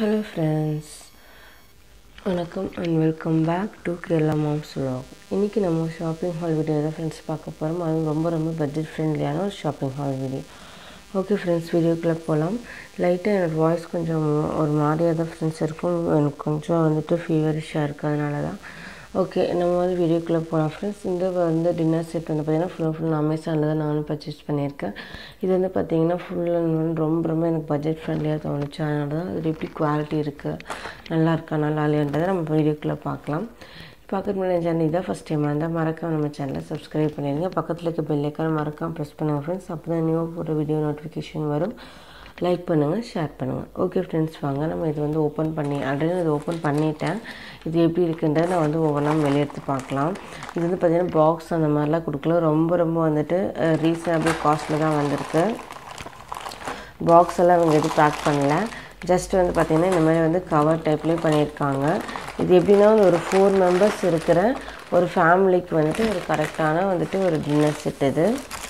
hello friends வணக்கம் and welcome back to Kerala moms vlog இன்றைக்கி நம்ம ஷாப்பிங் ஹால் வீடியோ தான் ஃப்ரெண்ட்ஸ் பார்க்க போகிறோம் அதுவும் ரொம்ப ரொம்ப பட்ஜெட் ஃப்ரெண்ட்லியான ஒரு shopping hall video okay friends வீடியோக்குள்ளே போகலாம் லைட்டாக என்னோடய வாய்ஸ் கொஞ்சம் ஒரு மாதிரியாக தான் ஃப்ரெண்ட்ஸ் இருக்கும் எனக்கு கொஞ்சம் வந்துட்டு ஃபீவரிஷாக இருக்குது அதனால தான் ஓகே நம்ம வந்து வீடியோக்குள்ளே போகலாம் ஃப்ரெண்ட்ஸ் இந்த வந்து டின்னர் செட் வந்து பார்த்திங்கன்னா ஃபுல் அண்ட் ஃபுல் அமேசானில் தான் நானும் பர்ச்சேஸ் பண்ணியிருக்கேன் இது வந்து பார்த்திங்கன்னா ஃபுல் அண்ட் ஃபுல் ரொம்ப ரொம்ப எனக்கு பட்ஜெட் ஃப்ரெண்ட்லியாக தோணுச்சு அதனால தான் அது எப்படி குவாலிட்டி இருக்குது நல்லா இருக்கா நல்லா இல்லையன்றதை நம்ம வீடியோக்குள்ளே பார்க்கலாம் பார்க்கறது முன்னாடி சேனல் இதான் ஃபஸ்ட் டைம் இருந்தால் மறக்காம நம்ம சேனலை சப்ஸ்கிரைப் பண்ணிடுங்க பக்கத்தில் இருக்க பெல்லைக்கான மறக்காம ப்ரெஸ் பண்ணுங்கள் ஃப்ரெண்ட்ஸ் அப்போ தான் நியூ போட்ட வீடியோ நோட்டிஃபிகேஷன் வரும் லைக் பண்ணுங்கள் ஷேர் பண்ணுங்கள் ஓகே ஃப்ரெண்ட்ஸ் வாங்க நம்ம இது வந்து ஓப்பன் பண்ணி ஆல்ரெடி இது ஓப்பன் பண்ணிட்டேன் இது எப்படி இருக்குன்றதை நான் வந்து ஒவ்வொன்றா வெளியெடுத்து பார்க்கலாம் இது வந்து பார்த்திங்கன்னா பாக்ஸ் அந்த மாதிரிலாம் கொடுக்கல ரொம்ப ரொம்ப வந்துட்டு ரீசனபிள் காஸ்ட்டில் தான் வந்திருக்கு பாக்ஸ் எல்லாம் அவங்க எதுவும் பேக் பண்ணல ஜஸ்ட் வந்து பார்த்திங்கன்னா இந்த மாதிரி வந்து கவர் டைப்லேயே பண்ணியிருக்காங்க இது எப்படின்னா வந்து ஒரு ஃபோர் மெம்பர்ஸ் இருக்கிற ஒரு ஃபேமிலிக்கு வந்துட்டு ஒரு கரெக்டான வந்துட்டு ஒரு டின்னர் செட் இது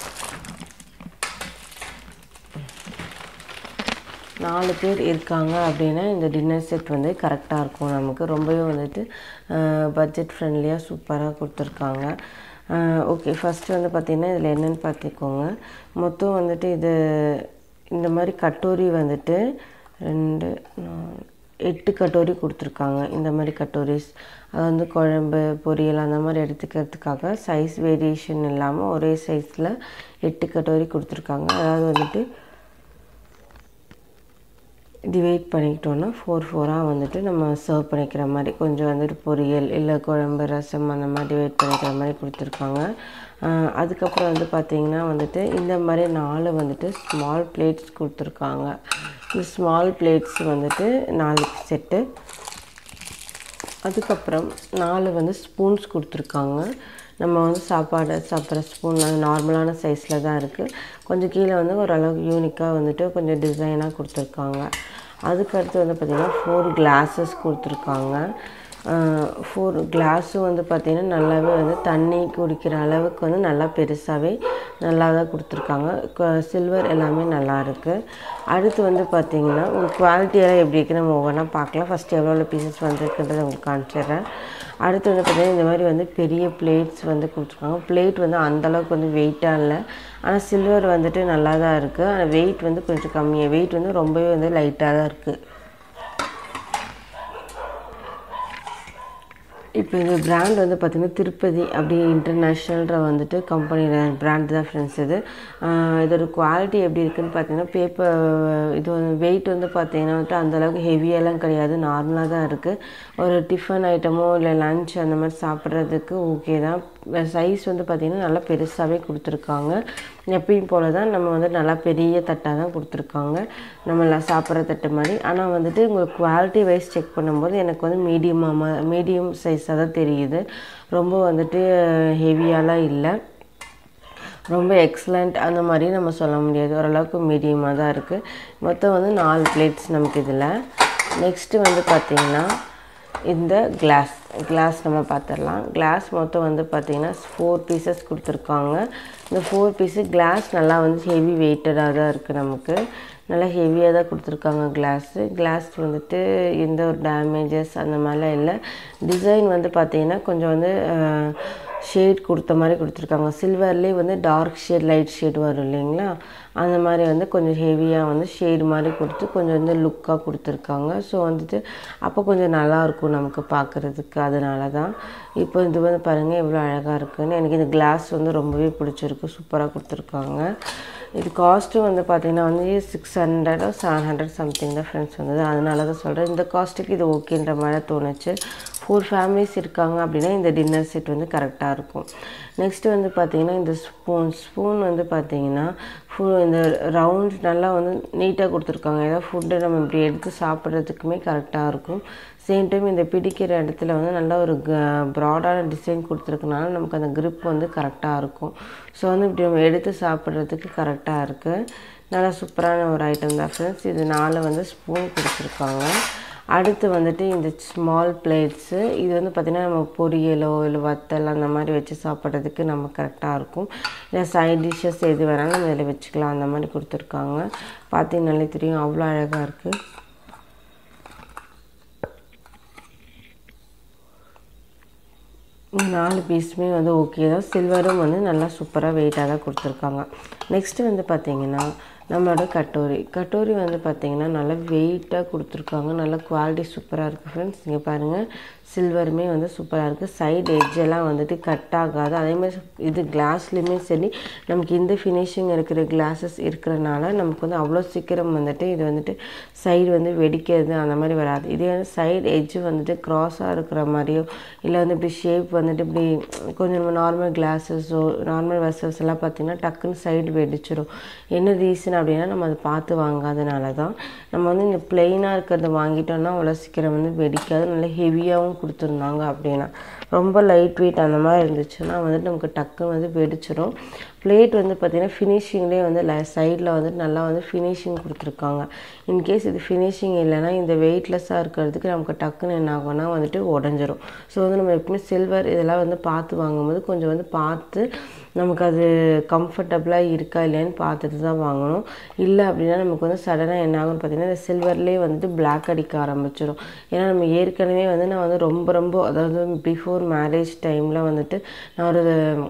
நாலு பேர் இருக்காங்க அப்படின்னா இந்த டின்னர் செட் வந்து கரெக்டாக இருக்கும் நமக்கு ரொம்பவே வந்துட்டு பட்ஜெட் ஃப்ரெண்ட்லியாக சூப்பராக கொடுத்துருக்காங்க ஓகே ஃபஸ்ட்டு வந்து பார்த்திங்கன்னா இதில் என்னென்னு பார்த்துக்கோங்க மொத்தம் வந்துட்டு இது இந்த மாதிரி கட்டோரி வந்துட்டு ரெண்டு நாலு எட்டு கட்டோரி கொடுத்துருக்காங்க இந்த மாதிரி கட்டோரிஸ் அது வந்து குழம்பு பொரியல் அந்த மாதிரி எடுத்துக்கிறதுக்காக சைஸ் வேரியேஷன் இல்லாமல் ஒரே சைஸில் எட்டு கட்டோரி கொடுத்துருக்காங்க அதாவது வந்துட்டு டிவைட் பண்ணிக்கிட்டோன்னா ஃபோர் ஃபோராக வந்துட்டு நம்ம சர்வ் பண்ணிக்கிற மாதிரி கொஞ்சம் வந்துட்டு பொரியல் இல்லை குழம்பு ரசம் அந்த மாதிரி டிவைட் பண்ணிக்கிற மாதிரி கொடுத்துருக்காங்க அதுக்கப்புறம் வந்து பார்த்திங்கன்னா வந்துட்டு இந்த மாதிரி நாலு வந்துட்டு ஸ்மால் பிளேட்ஸ் கொடுத்துருக்காங்க இந்த ஸ்மால் பிளேட்ஸ் வந்துட்டு நாலு செட்டு அதுக்கப்புறம் நாலு வந்து ஸ்பூன்ஸ் கொடுத்துருக்காங்க நம்ம வந்து சாப்பாடு சாப்பிட்ற ஸ்பூன் நார்மலான சைஸில் தான் இருக்குது கொஞ்சம் கீழே வந்து ஓரளவுக்கு யூனிக்காக வந்துட்டு கொஞ்சம் டிசைனாக கொடுத்துருக்காங்க அதுக்கடுத்து வந்து பார்த்திங்கன்னா ஃபோர் கிளாஸஸ் கொடுத்துருக்காங்க ஃபோர் கிளாஸும் வந்து பார்த்திங்கன்னா நல்லாவே வந்து தண்ணி குடிக்கிற அளவுக்கு வந்து நல்லா பெருசாகவே நல்லா தான் கொடுத்துருக்காங்க சில்வர் எல்லாமே நல்லா இருக்குது அடுத்து வந்து பார்த்திங்கன்னா உங்களுக்கு குவாலிட்டியெல்லாம் எப்படி இருக்குன்னு நம்ம ஒவ்வொன்றா பார்க்கலாம் ஃபஸ்ட்டு எவ்வளோ பீசஸ் வந்திருக்குன்றதை உங்களுக்கு காமிச்சிடுறேன் அடுத்து வந்து பார்த்திங்கன்னா இந்த மாதிரி வந்து பெரிய பிளேட்ஸ் வந்து கொடுத்துருக்காங்க பிளேட் வந்து அந்தளவுக்கு வந்து வெயிட்டாக இல்லை ஆனால் சில்வர் வந்துட்டு நல்லா தான் இருக்குது ஆனால் வெயிட் வந்து கொஞ்சம் கம்மியாக வெயிட் வந்து ரொம்பவே வந்து லைட்டாக தான் இருக்குது இப்போ இந்த பிராண்ட் வந்து பார்த்திங்கன்னா திருப்பதி அப்படி இன்டர்நேஷ்னல்ன்ற வந்துட்டு கம்பெனி பிராண்ட் தான் ஃப்ரெண்ட்ஸ் இது இதோட குவாலிட்டி எப்படி இருக்குதுன்னு பார்த்தீங்கன்னா பேப்பர் இது வந்து வெயிட் வந்து பார்த்திங்கன்னா வந்துட்டு அந்தளவுக்கு ஹெவியெல்லாம் கிடையாது நார்மலாக தான் இருக்குது ஒரு டிஃபன் ஐட்டமோ இல்லை லன்ச் அந்த மாதிரி சாப்பிட்றதுக்கு ஓகே தான் சைஸ் வந்து பார்த்திங்கன்னா நல்லா பெருசாகவே கொடுத்துருக்காங்க எப்பயும் போல் தான் நம்ம வந்து நல்லா பெரிய தட்டாக தான் கொடுத்துருக்காங்க நம்ம சாப்பிட்ற தட்டு மாதிரி ஆனால் வந்துட்டு உங்களுக்கு குவாலிட்டி வைஸ் செக் பண்ணும்போது எனக்கு வந்து மீடியமாக மீடியம் சைஸாக தான் தெரியுது ரொம்ப வந்துட்டு ஹெவியாலாம் இல்லை ரொம்ப எக்ஸலண்ட் அந்த மாதிரி நம்ம சொல்ல முடியாது ஓரளவுக்கு மீடியமாக தான் இருக்குது மொத்தம் வந்து நாலு பிளேட்ஸ் நமக்கு இதில் நெக்ஸ்ட்டு வந்து பார்த்திங்கன்னா இந்த கிளாஸ் கிளாஸ் நம்ம பார்த்துடலாம் கிளாஸ் மொத்தம் வந்து பார்த்திங்கன்னா ஃபோர் பீசஸ் கொடுத்துருக்காங்க இந்த ஃபோர் பீஸு கிளாஸ் நல்லா வந்து ஹெவி வெயிட்டடாக தான் இருக்குது நமக்கு நல்லா ஹெவியாக தான் கொடுத்துருக்காங்க கிளாஸு கிளாஸ் வந்துட்டு எந்த ஒரு டேமேஜஸ் அந்த மாதிரிலாம் இல்லை டிசைன் வந்து பார்த்திங்கன்னா கொஞ்சம் வந்து ஷேட் கொடுத்த மாதிரி கொடுத்துருக்காங்க சில்வர்லேயே வந்து டார்க் ஷேட் லைட் ஷேட் வரும் இல்லைங்களா அந்த மாதிரி வந்து கொஞ்சம் ஹெவியாக வந்து ஷேடு மாதிரி கொடுத்து கொஞ்சம் வந்து லுக்காக கொடுத்துருக்காங்க ஸோ வந்துட்டு அப்போ கொஞ்சம் நல்லாயிருக்கும் நமக்கு பார்க்குறதுக்கு அதனால தான் இப்போ இது வந்து பாருங்கள் எவ்வளோ அழகாக இருக்குதுன்னு எனக்கு இந்த கிளாஸ் வந்து ரொம்பவே பிடிச்சிருக்கு சூப்பராக கொடுத்துருக்காங்க இது காஸ்ட்டு வந்து பார்த்திங்கன்னா வந்து சிக்ஸ் ஹண்ட்ரடோ செவன் ஹண்ட்ரட் சம்திங் தான் ஃப்ரெண்ட்ஸ் வந்தது அதனால தான் சொல்கிறேன் இந்த காஸ்ட்டுக்கு இது ஓகேன்ற மாதிரி தோணுச்சு ஃபோர் ஃபேமிலிஸ் இருக்காங்க அப்படின்னா இந்த டின்னர் செட் வந்து கரெக்டாக இருக்கும் நெக்ஸ்ட்டு வந்து பார்த்திங்கன்னா இந்த ஸ்பூன் ஸ்பூன் வந்து பார்த்திங்கன்னா ஃபு இந்த ரவுண்ட் நல்லா வந்து நீட்டாக கொடுத்துருக்காங்க ஏதாவது ஃபுட்டு நம்ம இப்படி எடுத்து சாப்பிட்றதுக்குமே கரெக்டாக இருக்கும் சேம் டைம் இந்த பிடிக்கிற இடத்துல வந்து நல்லா ஒரு க ப்ராடான டிசைன் கொடுத்துருக்கனால நமக்கு அந்த க்ரிப் வந்து கரெக்டாக இருக்கும் ஸோ வந்து இப்படி நம்ம எடுத்து சாப்பிட்றதுக்கு கரெக்டாக இருக்குது நல்லா சூப்பரான ஒரு ஐட்டம் தான் ஃப்ரெண்ட்ஸ் இது நாலு வந்து ஸ்பூன் கொடுத்துருக்காங்க அடுத்து வந்துட்டு இந்த ஸ்மால் பிளேட்ஸு இது வந்து பார்த்திங்கன்னா நம்ம பொரியலோ இல்லை வத்தல் அந்த மாதிரி வச்சு சாப்பிட்றதுக்கு நம்ம கரெக்டாக இருக்கும் இல்லை சைட் டிஷ்ஷஸ் எது வேணாலும் நம்ம இதில் வச்சுக்கலாம் அந்த மாதிரி கொடுத்துருக்காங்க பார்த்தீங்கனாலே தெரியும் அவ்வளோ அழகாக இருக்குது இந்த நாலு பீஸுமே வந்து ஓகே தான் சில்வரும் வந்து நல்லா சூப்பராக வெயிட்டாக தான் கொடுத்துருக்காங்க நெக்ஸ்ட்டு வந்து பார்த்திங்கன்னா நம்மளோட கட்டோரி கட்டோரி வந்து பார்த்திங்கன்னா நல்லா வெயிட்டாக கொடுத்துருக்காங்க நல்லா குவாலிட்டி சூப்பராக இருக்குது ஃப்ரெண்ட்ஸ் இங்கே பாருங்கள் சில்வருமே வந்து சூப்பராக இருக்குது சைடு எட்ஜெல்லாம் வந்துட்டு கட் ஆகாது அதேமாதிரி இது கிளாஸ்லேயுமே சரி நமக்கு இந்த ஃபினிஷிங் இருக்கிற கிளாஸஸ் இருக்கிறனால நமக்கு வந்து அவ்வளோ சீக்கிரம் வந்துட்டு இது வந்துட்டு சைடு வந்து வெடிக்கிறது அந்த மாதிரி வராது இதே வந்து சைடு எட்ஜு வந்துட்டு க்ராஸாக இருக்கிற மாதிரியோ இல்லை வந்து இப்படி ஷேப் வந்துட்டு இப்படி கொஞ்சம் நார்மல் கிளாஸஸோ நார்மல் வெசல்ஸ் எல்லாம் பார்த்திங்கன்னா டக்குன்னு சைடு வெடிச்சிடும் என்ன ரீசன் அப்படின்னா நம்ம அதை பார்த்து வாங்காதனால தான் நம்ம வந்து இந்த பிளெயினாக இருக்கிறத வாங்கிட்டோம்னா அவ்வளோ சீக்கிரம் வந்து வெடிக்காது நல்லா ஹெவியாகவும் கொடுத்துருந்தாங்க அப்படின்னா ரொம்ப லைட் வெயிட் அந்த மாதிரி இருந்துச்சுன்னா வந்துட்டு நமக்கு டக்குன்னு வந்து வெடிச்சிடும் பிளேட் வந்து பார்த்திங்கன்னா ஃபினிஷிங்லேயே வந்து சைடில் வந்துட்டு நல்லா வந்து ஃபினிஷிங் கொடுத்துருக்காங்க இன்கேஸ் இது ஃபினிஷிங் இல்லைன்னா இந்த வெயிட்லெஸ்ஸாக இருக்கிறதுக்கு நமக்கு டக்குன்னு என்ன ஆகும்னா வந்துட்டு உடஞ்சிரும் ஸோ வந்து நம்ம எப்பவுமே சில்வர் இதெல்லாம் வந்து பார்த்து வாங்கும்போது கொஞ்சம் வந்து பார்த்து நமக்கு அது கம்ஃபர்டபுளாக இருக்கா இல்லையான்னு பார்த்துட்டு தான் வாங்கணும் இல்லை அப்படின்னா நமக்கு வந்து சடனாக என்ன ஆகும்னு பார்த்தீங்கன்னா இந்த சில்வர்லேயே வந்துட்டு பிளாக் அடிக்க ஆரம்பிச்சிடும் ஏன்னா நம்ம ஏற்கனவே வந்து நான் வந்து ரொம்ப ரொம்ப அதாவது பிஃபோர் மேரேஜ் டைமில் வந்துட்டு நான் ஒரு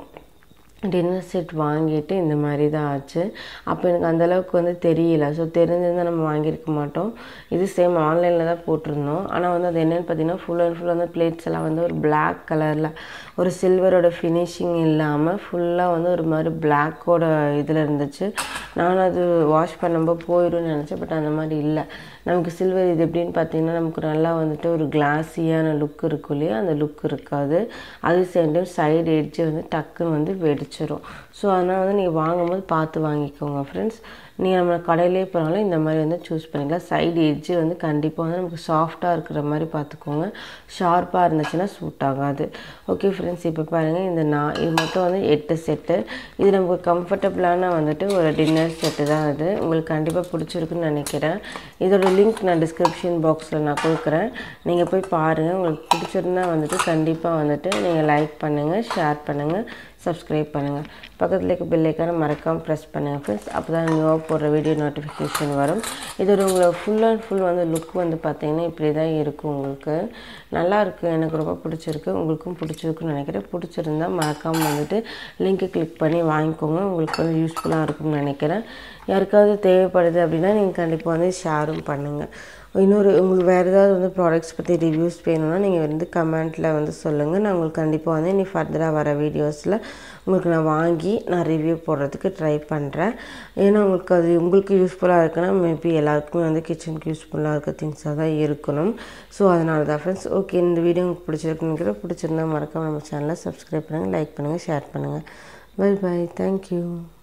டின்னர் செட் வாங்கிட்டு இந்த மாதிரி தான் ஆச்சு அப்போ எனக்கு அந்தளவுக்கு வந்து தெரியல ஸோ தெரிஞ்சிருந்தால் நம்ம வாங்கியிருக்க மாட்டோம் இது சேம் ஆன்லைனில் தான் போட்டிருந்தோம் ஆனால் வந்து அது என்னென்னு பார்த்தீங்கன்னா ஃபுல் அண்ட் ஃபுல் வந்து பிளேட்ஸ் எல்லாம் வந்து ஒரு பிளாக் கலரில் ஒரு சில்வரோட ஃபினிஷிங் இல்லாமல் ஃபுல்லாக வந்து ஒரு மாதிரி பிளாக்கோட இதில் இருந்துச்சு நானும் அது வாஷ் பண்ணும்போது போயிடும்னு நினச்சேன் பட் அந்த மாதிரி இல்லை நமக்கு சில்வர் இது எப்படின்னு பார்த்தீங்கன்னா நமக்கு நல்லா வந்துட்டு ஒரு கிளாஸியான லுக் இருக்கும் இல்லையா அந்த லுக் இருக்காது அதே சேம் டைம் சைடு எட்ஜு வந்து டக்குன்னு வந்து வெடிச்சிரும் ஸோ அதனால் வந்து நீங்கள் வாங்கும்போது பார்த்து வாங்கிக்கோங்க ஃப்ரெண்ட்ஸ் நீங்கள் நம்ம கடையிலே போனாலும் இந்த மாதிரி வந்து சூஸ் பண்ணிக்கலாம் சைடு எட்ஜு வந்து கண்டிப்பாக வந்து நமக்கு சாஃப்டாக இருக்கிற மாதிரி பார்த்துக்கோங்க ஷார்ப்பாக இருந்துச்சுன்னா சூட் ஆகாது ஓகே ஃப்ரெண்ட்ஸ் இப்போ பாருங்கள் இந்த நான் இது மொத்தம் வந்து எட்டு செட்டு இது நமக்கு கம்ஃபர்டபுளான வந்துட்டு ஒரு டின்னர் செட்டு தான் இது உங்களுக்கு கண்டிப்பாக பிடிச்சிருக்குன்னு நினைக்கிறேன் இதோட லிங்க் நான் டிஸ்கிரிப்ஷன் பாக்ஸில் நான் கொடுக்குறேன் நீங்கள் போய் பாருங்கள் உங்களுக்கு பிடிச்சிருந்தா வந்துட்டு கண்டிப்பாக வந்துட்டு நீங்கள் லைக் பண்ணுங்கள் ஷேர் பண்ணுங்கள் சப்ஸ்கிரைப் பண்ணுங்கள் பக்கத்தில் இருக்க பெல்லைக்கான மறக்காமல் ப்ரெஸ் பண்ணுங்கள் ஃப்ரெண்ட்ஸ் அப்போ தான் நியூவாக போடுற வீடியோ நோட்டிஃபிகேஷன் வரும் இதோட உங்களை ஃபுல் அண்ட் ஃபுல் வந்து லுக் வந்து பார்த்தீங்கன்னா இப்படி தான் இருக்கும் உங்களுக்கு நல்லா இருக்குது எனக்கு ரொம்ப பிடிச்சிருக்கு உங்களுக்கும் பிடிச்சிருக்குன்னு நினைக்கிறேன் பிடிச்சிருந்தா மறக்காமல் வந்துட்டு லிங்க்கை கிளிக் பண்ணி வாங்கிக்கோங்க உங்களுக்கு வந்து யூஸ்ஃபுல்லாக இருக்கும்னு நினைக்கிறேன் யாருக்காவது தேவைப்படுது அப்படின்னா நீங்கள் கண்டிப்பாக வந்து ஷேரும் பண்ணுங்கள் இன்னொரு உங்களுக்கு வேறு ஏதாவது வந்து ப்ராடக்ட்ஸ் பற்றி ரிவ்யூஸ் வேணும்னா நீங்கள் வந்து கமெண்ட்டில் வந்து சொல்லுங்கள் நான் உங்களுக்கு கண்டிப்பாக வந்து இனி ஃபர்தராக வர வீடியோஸில் உங்களுக்கு நான் வாங்கி நான் ரிவ்யூ போடுறதுக்கு ட்ரை பண்ணுறேன் ஏன்னா உங்களுக்கு அது உங்களுக்கு யூஸ்ஃபுல்லாக இருக்குன்னா மேபி எல்லாருக்குமே வந்து கிச்சனுக்கு யூஸ்ஃபுல்லாக இருக்க திங்ஸாக தான் இருக்கணும் ஸோ அதனால தான் ஃப்ரெண்ட்ஸ் ஓகே இந்த வீடியோ உங்களுக்கு பிடிச்சிருக்குன்னு பிடிச்சிருந்தா மறக்காம நம்ம சேனலை சப்ஸ்கிரைப் பண்ணுங்கள் லைக் பண்ணுங்கள் ஷேர் பண்ணுங்கள் பை பை தேங்க்யூ